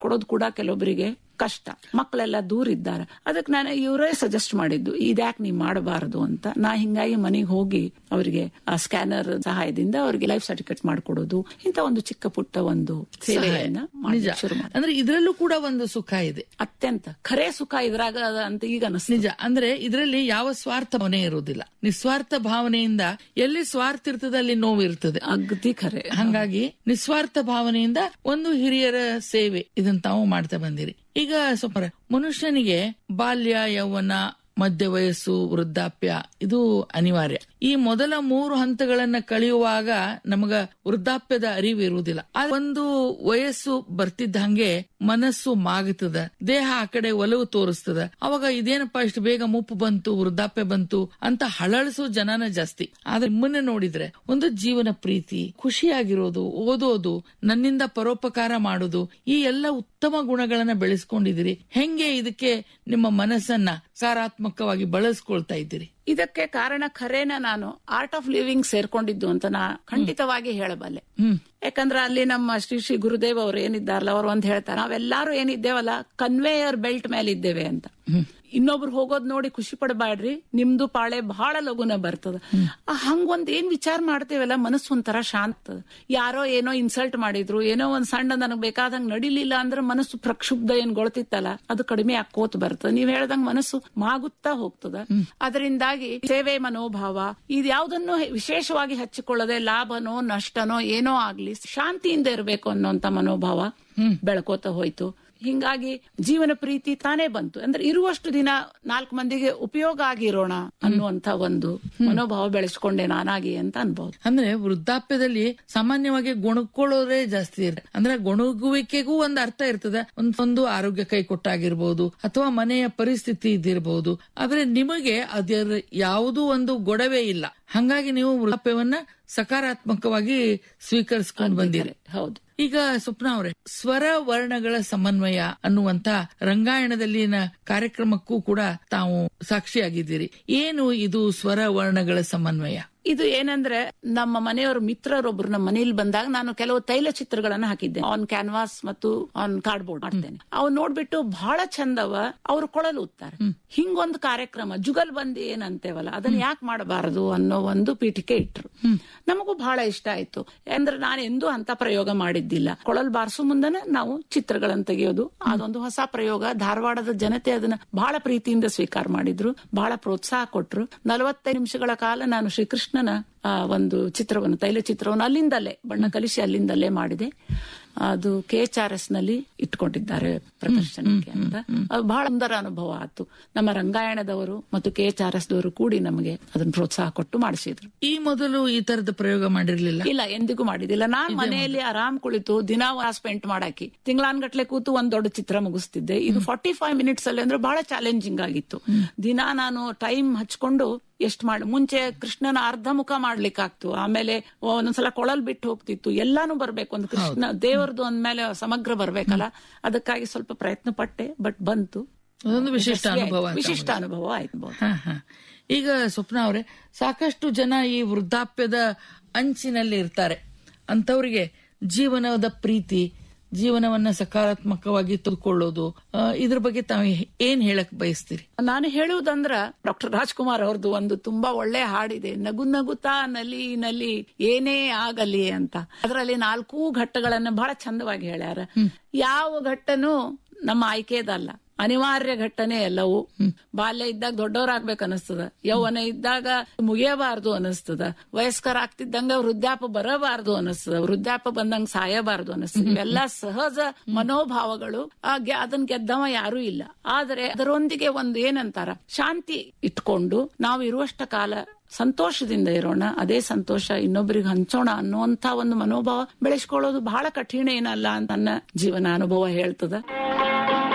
ಮಾಡ್ಕೊಡೋದು ಕೂಡ ಕೆಲವೊಬ್ಬರಿಗೆ ಕಷ್ಟ ಮಕ್ಕಳೆಲ್ಲ ದೂರ ಇದ್ದಾರೆ ಅದಕ್ಕೆ ನಾನು ಇವರೇ ಸಜೆಸ್ಟ್ ಮಾಡಿದ್ದು ಇದ್ಯಾಕೆ ನೀವು ಮಾಡಬಾರದು ಅಂತ ನಾ ಹಿಂಗಾಗಿ ಮನೆಗೆ ಹೋಗಿ ಅವರಿಗೆ ಆ ಸ್ಕ್ಯಾನರ್ ಸಹಾಯದಿಂದ ಅವರಿಗೆ ಲೈಫ್ ಸರ್ಟಿಫಿಕೇಟ್ ಮಾಡ್ಕೊಡೋದು ಇಂತ ಒಂದು ಚಿಕ್ಕ ಪುಟ್ಟ ಒಂದು ಸೇವೆಯನ್ನ ನಿಜ ಮಾಡ್ಲಿಕ್ಕೆ ಶುರು ಮಾಡಿ ಅಂದ್ರೆ ಇದರಲ್ಲೂ ಕೂಡ ಒಂದು ಸುಖ ಇದೆ ಅತ್ಯಂತ ಖರೆ ಸುಖ ಇದ್ರಾಗ ಅದ ಅಂತ ಈಗ ಅನಿಸ್ತು ನಿಜ ಅಂದ್ರೆ ಇದರಲ್ಲಿ ಯಾವ ಸ್ವಾರ್ಥ ಭಾವನೆ ಇರುವುದಿಲ್ಲ ನಿಸ್ವಾರ್ಥ ಭಾವನೆಯಿಂದ ಎಲ್ಲಿ ಸ್ವಾರ್ಥ ಇರ್ತದೆ ಅಲ್ಲಿ ನೋವು ಇರ್ತದೆ ಅಗದಿ ಖರೆ ಹಂಗಾಗಿ ನಿಸ್ವಾರ್ಥ ಭಾವನೆಯಿಂದ ಒಂದು ಹಿರಿಯರ ಸೇವೆ ಇದನ್ನ ತಾವು ಮಾಡ್ತಾ ಬಂದಿರಿ ಈಗ ಸ್ವಲ್ಪ ಮನುಷ್ಯನಿಗೆ ಬಾಲ್ಯ ಯೌವನ ಮಧ್ಯ ವಯಸ್ಸು ವೃದ್ಧಾಪ್ಯ ಇದು ಅನಿವಾರ್ಯ ಈ ಮೊದಲ ಮೂರು ಹಂತಗಳನ್ನ ಕಳೆಯುವಾಗ ನಮಗ ವೃದ್ಧಾಪ್ಯದ ಅರಿವು ಇರುವುದಿಲ್ಲ ಆ ಒಂದು ವಯಸ್ಸು ಬರ್ತಿದ್ದ ಹಂಗೆ ಮನಸ್ಸು ಮಾಗುತ್ತದ ದೇಹ ಆ ಕಡೆ ಒಲವು ತೋರಿಸ್ತದ ಅವಾಗ ಇದೇನಪ್ಪ ಇಷ್ಟು ಬೇಗ ಮುಪ್ಪು ಬಂತು ವೃದ್ಧಾಪ್ಯ ಬಂತು ಅಂತ ಹಳಳಿಸೋ ಜನನ ಜಾಸ್ತಿ ಆದ್ರೆ ನಿಮ್ಮನ್ನ ನೋಡಿದ್ರೆ ಒಂದು ಜೀವನ ಪ್ರೀತಿ ಖುಷಿಯಾಗಿರೋದು ಓದೋದು ನನ್ನಿಂದ ಪರೋಪಕಾರ ಮಾಡೋದು ಈ ಎಲ್ಲ ಉತ್ತಮ ಗುಣಗಳನ್ನ ಬೆಳೆಸ್ಕೊಂಡಿದ್ದೀರಿ ಹೆಂಗೆ ಇದಕ್ಕೆ ನಿಮ್ಮ ಮನಸ್ಸನ್ನ ಸಕಾರಾತ್ಮಕವಾಗಿ ಬಳಸ್ಕೊಳ್ತಾ ಇದ್ದೀರಿ ಇದಕ್ಕೆ ಕಾರಣ ಖರೇನ ನಾನು ಆರ್ಟ್ ಆಫ್ ಲಿವಿಂಗ್ ಸೇರ್ಕೊಂಡಿದ್ದು ಅಂತ ನಾ ಖಂಡಿತವಾಗಿ ಹೇಳಬಲ್ಲೆ ಹ್ಮ್ ಯಾಕಂದ್ರೆ ಅಲ್ಲಿ ನಮ್ಮ ಶ್ರೀ ಶ್ರೀ ಗುರುದೇವ್ ಅವ್ರು ಏನಿದ್ದಾರಲ್ಲ ಅವ್ರು ಒಂದ್ ಹೇಳ್ತಾರೆ ನಾವೆಲ್ಲಾರು ಏನಿದ್ದೇವಲ್ಲ ಕನ್ವೇಯರ್ ಬೆಲ್ಟ್ ಮೇಲೆ ಇದ್ದೇವೆ ಅಂತ ಇನ್ನೊಬ್ರು ಹೋಗೋದ್ ನೋಡಿ ಖುಷಿ ಪಡಬೇಡ್ರಿ ನಿಮ್ದು ಪಾಳೆ ಬಹಳ ಲಗುನ ಬರ್ತದ ಆ ಹಂಗೊಂದ್ ಏನ್ ವಿಚಾರ ಮಾಡ್ತೇವಲ್ಲ ಮನಸ್ಸು ಒಂಥರ ಶಾಂತ ಯಾರೋ ಏನೋ ಇನ್ಸಲ್ಟ್ ಮಾಡಿದ್ರು ಏನೋ ಒಂದ್ ಸಣ್ಣ ನನಗ್ ಬೇಕಾದಂಗ್ ನಡಿಲಿಲ್ಲ ಅಂದ್ರೆ ಮನಸ್ಸು ಪ್ರಕ್ಷುಬ್ಧ ಏನ್ ಗೊಳ್ತಿತ್ತಲ್ಲ ಅದು ಕಡಿಮೆ ಆಕೋತ್ ಬರ್ತದ ನೀವ್ ಹೇಳ್ದಂಗ್ ಮನಸ್ಸು ಮಾಗುತ್ತಾ ಹೋಗ್ತದ ಅದರಿಂದಾಗಿ ಸೇವೆ ಮನೋಭಾವ ಇದು ಯಾವ್ದನ್ನು ವಿಶೇಷವಾಗಿ ಹಚ್ಚಿಕೊಳ್ಳದೆ ಲಾಭನೋ ನಷ್ಟನೋ ಏನೋ ಆಗ್ಲಿ ಶಾಂತಿಯಿಂದ ಇರಬೇಕು ಅನ್ನೋಂತ ಮನೋಭಾವ ಬೆಳ್ಕೋತ ಹೋಯ್ತು ಹಿಂಗಾಗಿ ಜೀವನ ಪ್ರೀತಿ ತಾನೇ ಬಂತು ಅಂದ್ರೆ ಇರುವಷ್ಟು ದಿನ ನಾಲ್ಕು ಮಂದಿಗೆ ಉಪಯೋಗ ಆಗಿರೋಣ ಅನ್ನುವಂತ ಒಂದು ಮನೋಭಾವ ಬೆಳೆಸ್ಕೊಂಡೆ ನಾನಾಗಿ ಅಂತ ಅನ್ಬಹುದು ಅಂದ್ರೆ ವೃದ್ಧಾಪ್ಯದಲ್ಲಿ ಸಾಮಾನ್ಯವಾಗಿ ಗುಣಕೊಳ್ಳೋರೇ ಜಾಸ್ತಿ ಇರುತ್ತೆ ಅಂದ್ರೆ ಗುಣಗುವಿಕೆಗೂ ಒಂದು ಅರ್ಥ ಇರ್ತದೆ ಒಂದ್ ಒಂದು ಆರೋಗ್ಯ ಕೈ ಕೊಟ್ಟಾಗಿರ್ಬೋದು ಅಥವಾ ಮನೆಯ ಪರಿಸ್ಥಿತಿ ಇದ್ದಿರಬಹುದು ಆದ್ರೆ ನಿಮಗೆ ಅದರ ಯಾವುದೂ ಒಂದು ಗೊಡವೆ ಇಲ್ಲ ಹಂಗಾಗಿ ನೀವು ವೃದ್ಧಾಪ್ಯವನ್ನ ಸಕಾರಾತ್ಮಕವಾಗಿ ಸ್ವೀಕರಿಸ್ಕೊಂಡು ಬಂದಿರಿ ಹೌದು ಈಗ ಸ್ವಪ್ನ ಅವರೇ ಸ್ವರ ವರ್ಣಗಳ ಸಮನ್ವಯ ಅನ್ನುವಂತ ರಂಗಾಯಣದಲ್ಲಿನ ಕಾರ್ಯಕ್ರಮಕ್ಕೂ ಕೂಡ ತಾವು ಸಾಕ್ಷಿಯಾಗಿದ್ದೀರಿ ಏನು ಇದು ಸ್ವರ ವರ್ಣಗಳ ಸಮನ್ವಯ ಇದು ಏನಂದ್ರೆ ನಮ್ಮ ಮನೆಯವರ ಮಿತ್ರರೊಬ್ರು ನಮ್ಮ ಮನೇಲಿ ಬಂದಾಗ ನಾನು ಕೆಲವು ತೈಲ ಚಿತ್ರಗಳನ್ನ ಹಾಕಿದ್ದೆ ಆನ್ ಕ್ಯಾನ್ವಾಸ್ ಮತ್ತು ಆನ್ ಕಾರ್ಡ್ಬೋರ್ಡ್ ಮಾಡ್ತೇನೆ ಅವ್ ನೋಡ್ಬಿಟ್ಟು ಬಹಳ ಚಂದವ ಅವ್ರು ಕೊಳಲು ಉತ್ತಾರೆ ಹಿಂಗೊಂದು ಕಾರ್ಯಕ್ರಮ ಜುಗಲ್ ಬಂದಿ ಏನಂತೇವಲ್ಲ ಅದನ್ನ ಯಾಕೆ ಮಾಡಬಾರದು ಅನ್ನೋ ಒಂದು ಪೀಠಿಕೆ ಇಟ್ರು ನಮಗೂ ಬಹಳ ಇಷ್ಟ ಆಯ್ತು ಅಂದ್ರೆ ನಾನು ಎಂದೂ ಅಂತ ಪ್ರಯೋಗ ಮಾಡಿದ್ದಿಲ್ಲ ಕೊಳಲ್ ಬಾರಿಸೋ ಮುಂದನೆ ನಾವು ಚಿತ್ರಗಳನ್ನ ತೆಗೆಯೋದು ಅದೊಂದು ಹೊಸ ಪ್ರಯೋಗ ಧಾರವಾಡದ ಜನತೆ ಅದನ್ನ ಬಹಳ ಪ್ರೀತಿಯಿಂದ ಸ್ವೀಕಾರ ಮಾಡಿದ್ರು ಬಹಳ ಪ್ರೋತ್ಸಾಹ ಕೊಟ್ರು ನಲವತ್ತೈದು ನಿಮಿಷಗಳ ಕಾಲ ನಾನು ಶ್ರೀಕೃಷ್ಣನ ಆ, ಒಂದು ಚಿತ್ರವನ್ನು ತೈಲ ಚಿತ್ರವನ್ನು ಅಲ್ಲಿಂದಲೇ ಬಣ್ಣ ಕಲಿಸಿ ಅಲ್ಲಿಂದಲೇ ಮಾಡಿದೆ ಅದು ಕೆ ಎಚ್ ಆರ್ ಎಸ್ ನಲ್ಲಿ ಇಟ್ಕೊಂಡಿದ್ದಾರೆ ಪ್ರದರ್ಶನಕ್ಕೆ ಅಂತ ಅದು ಬಹಳ ಸುಂದರ ಅನುಭವ ಆಯ್ತು ನಮ್ಮ ರಂಗಾಯಣದವರು ಮತ್ತು ಕೆ ಎಚ್ ಆರ್ ಎಸ್ ದವರು ಕೂಡಿ ನಮಗೆ ಅದನ್ನ ಪ್ರೋತ್ಸಾಹ ಕೊಟ್ಟು ಮಾಡಿಸಿದ್ರು ಈ ಮೊದಲು ಈ ತರದ ಪ್ರಯೋಗ ಮಾಡಿರ್ಲಿಲ್ಲ ಇಲ್ಲ ಎಂದಿಗೂ ಮಾಡಿದಿಲ್ಲ ನಾನ್ ಮನೆಯಲ್ಲಿ ಆರಾಮ್ ಕುಳಿತು ದಿನ ಸ್ಪೆಂಡ್ ಮಾಡಾಕಿ ತಿಂಗಳಾನ್ಗಟ್ಲೆ ಕೂತು ಒಂದ್ ದೊಡ್ಡ ಚಿತ್ರ ಮುಗಿಸ್ತಿದ್ದೆ ಇದು ಫಾರ್ಟಿ ಫೈವ್ ಮಿನಿಟ್ಸ್ ಅಲ್ಲಿ ಅಂದ್ರೆ ಬಹಳ ಚಾಲೆಂಜಿಂಗ್ ಆಗಿತ್ತು ದಿನ ನಾನು ಟೈಮ್ ಹಚ್ಕೊಂಡು ಎಷ್ಟ್ ಮಾಡಿ ಮುಂಚೆ ಕೃಷ್ಣನ ಅರ್ಧ ಮುಖ ಮಾಡ್ಲಿಕ್ಕೆ ಆಗ್ತು ಆಮೇಲೆ ಒಂದೊಂದ್ಸಲ ಕೊಳಲ್ ಬಿಟ್ಟು ಹೋಗ್ತಿತ್ತು ಎಲ್ಲಾನು ಬರ್ಬೇಕು ಒಂದು ಕೃಷ್ಣ ದೇವರದು ಅಂದ್ಮೇಲೆ ಸಮಗ್ರ ಬರ್ಬೇಕಲ್ಲ ಅದಕ್ಕಾಗಿ ಸ್ವಲ್ಪ ಪ್ರಯತ್ನ ಪಟ್ಟೆ ಬಟ್ ಬಂತು ಅದೊಂದು ವಿಶಿಷ್ಟ ಅನುಭವ ಅಂತ ವಿಶಿಷ್ಟ ಅನುಭವ ಆಯ್ತು ಹ, ಹ. ಈಗ ಸ್ವಪ್ನ ಅವರೇ ಸಾಕಷ್ಟು ಜನ ಈ ವೃದ್ಧಾಪ್ಯದ ಅಂಚಿನಲ್ಲಿ ಇರ್ತಾರೆ ಅಂತವರಿಗೆ ಜೀವನದ ಪ್ರೀತಿ ಜೀವನವನ್ನ ಸಕಾರಾತ್ಮಕವಾಗಿ ತೆಗೆದುಕೊಳ್ಳೋದು ಆ, ಇದ್ರ ಬಗ್ಗೆ ತಾವು ಏನ್ ಹೇಳಕ್ ಬಯಸ್ತೀರಿ ನಾನು ಹೇಳುವುದಂದ್ರ ಡಾಕ್ಟರ್ ರಾಜ್ಕುಮಾರ್ ಅವ್ರದ್ದು ಒಂದು ತುಂಬಾ ಒಳ್ಳೆ ಹಾಡಿದೆ ನಗು ನಗುತ್ತಾ ನಲಿ ನಲಿ ಏನೇ ಆಗಲಿ ಅಂತ ಅದರಲ್ಲಿ ನಾಲ್ಕೂ ಘಟ್ಟಗಳನ್ನ ಬಹಳ ಚಂದವಾಗಿ ಹೇಳ್ಯಾರ ಯಾವ ಘಟ್ಟನೂ ನಮ್ಮ ಆಯ್ಕೆದಲ್ಲ ಅನಿವಾರ್ಯ ಘಟ್ಟನೆ ಎಲ್ಲವೂ ಬಾಲ್ಯ ಇದ್ದಾಗ ದೊಡ್ಡವರಾಗ್ಬೇಕು ಅನಿಸ್ತದ ಯೌವನ ಇದ್ದಾಗ ಮುಗಿಯಬಾರ್ದು ಅನಿಸ್ತದ ವಯಸ್ಕರ ಆಗ್ತಿದ್ದಂಗ ವೃದ್ಧಾಪ ಬರಬಾರ್ದು ಅನಿಸ್ತದ ವೃದ್ಧಾಪ ಬಂದಂಗ ಸಾಯಬಾರ್ದು ಅನಿಸ್ತದ ಇವೆಲ್ಲ ಸಹಜ ಮನೋಭಾವಗಳು ಆ ಗೆ- ಅದನ್ನ ಗೆದ್ದವ ಯಾರೂ ಇಲ್ಲ ಆದ್ರೆ ಅದರೊಂದಿಗೆ ಒಂದು ಏನಂತಾರ ಶಾಂತಿ ಇಟ್ಕೊಂಡು ನಾವು ಇರುವಷ್ಟ ಕಾಲ ಸಂತೋಷದಿಂದ ಇರೋಣ ಅದೇ ಸಂತೋಷ ಇನ್ನೊಬ್ಬರಿಗೆ ಹಂಚೋಣ ಅನ್ನುವಂತ ಒಂದು ಮನೋಭಾವ ಬೆಳೆಸ್ಕೊಳ್ಳೋದು ಬಹಳ ಕಠಿಣ ಏನಲ್ಲ ಅಂತ ನನ್ನ ಜೀವನ ಅನುಭವ ಹೇಳ್ತದ